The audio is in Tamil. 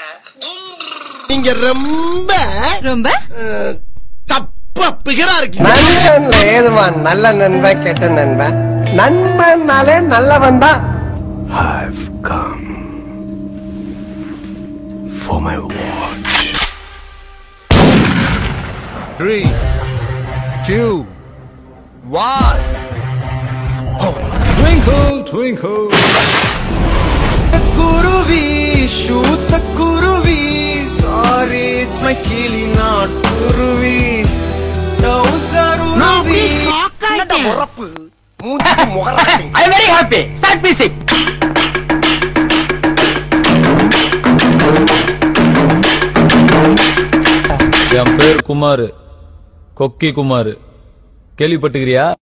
நீங்க ரொம்ப ரொம்ப அஹ், தப்பா பிகரா இருக்கீங்க நண்பன்ல ஏதுவான் நல்ல நண்பன் கெட்ட நண்பன் நண்பன்னாலே நல்லவன் தான் I've come for my watch. Three, two, one. Twinkle, twinkle. குருவி ஷூத்த குருவி சாரி இட்ஸ் மை கிளி நாட் குருவி டவுசர் உருவி முறப்பு மூஞ்சி முகராட்டி I very happy start music என் பேர் குமார் கொக்கி குமார் கேள்விப்பட்டுக்கிறியா